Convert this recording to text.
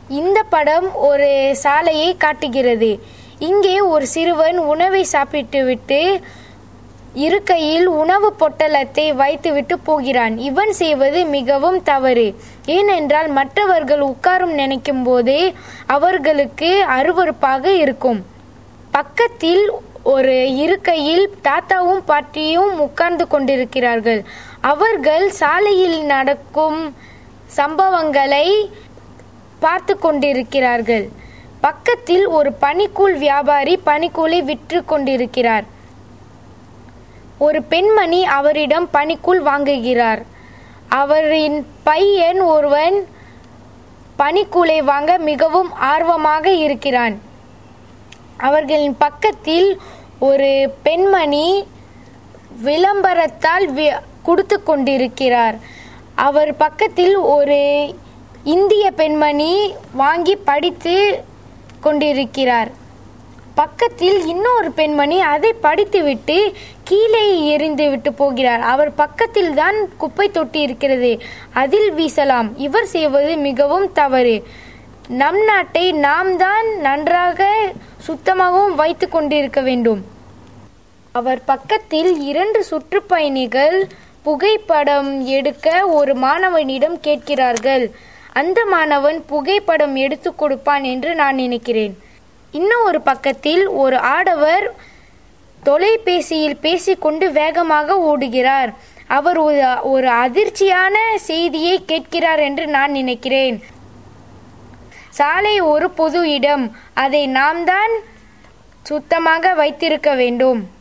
இந்த படம் ஒரு சாலையை காட்டுகிறது இங்கே ஒரு சிறுவன் உணவை சாப்பிட்டுவிட்டு இருக்கையில் உணவு பொட்டலத்தை வைத்துவிட்டு போகிறான் இவன் செய்வது மிகவும் தவறு ஏனென்றால் மற்றவர்கள் உட்காரும் நினைக்கும் போதே அவர்களுக்கு அருவருப்பாக இருக்கும் பக்கத்தில் ஒரு இருக்கையில் தாத்தாவும் பாட்டியும் உட்கார்ந்து கொண்டிருக்கிறார்கள் அவர்கள் சாலையில் நடக்கும் சம்பவங்களை பார்த்து கொண்டிருக்கிறார்கள் பக்கத்தில் ஒரு பனிக்கூழ் வியாபாரி பனிக்கூழை விற்று கொண்டிருக்கிறார் ஒரு பெண்மணி அவரிடம் பனிக்கூழ் வாங்குகிறார் அவரின் பையன் ஒருவன் பனிக்கூழை வாங்க மிகவும் ஆர்வமாக இருக்கிறான் அவர்களின் பக்கத்தில் ஒரு பெண்மணி விளம்பரத்தால் வி- கொடுத்து கொண்டிருக்கிறார் அவர் பக்கத்தில் ஒரு இந்திய பெண்மணி வாங்கி படித்து கொண்டிருக்கிறார் பக்கத்தில் இன்னொரு பெண்மணி அதை படித்துவிட்டு கீழே எறிந்து விட்டு போகிறார் அவர் பக்கத்தில் தான் குப்பை தொட்டி இருக்கிறது அதில் வீசலாம் இவர் செய்வது மிகவும் தவறு நம் நாட்டை நாம் தான் நன்றாக சுத்தமாகவும் வைத்து கொண்டிருக்க வேண்டும் அவர் பக்கத்தில் இரண்டு சுற்றுப்பயணிகள் புகைப்படம் எடுக்க ஒரு மாணவனிடம் கேட்கிறார்கள் அந்த மாணவன் புகைப்படம் எடுத்து கொடுப்பான் என்று நான் நினைக்கிறேன் இன்னும் ஒரு பக்கத்தில் ஒரு ஆடவர் தொலைபேசியில் பேசிக்கொண்டு வேகமாக ஓடுகிறார் அவர் ஒரு ஒரு அதிர்ச்சியான செய்தியை கேட்கிறார் என்று நான் நினைக்கிறேன் சாலை ஒரு பொது இடம் அதை நாம் தான் சுத்தமாக வைத்திருக்க வேண்டும்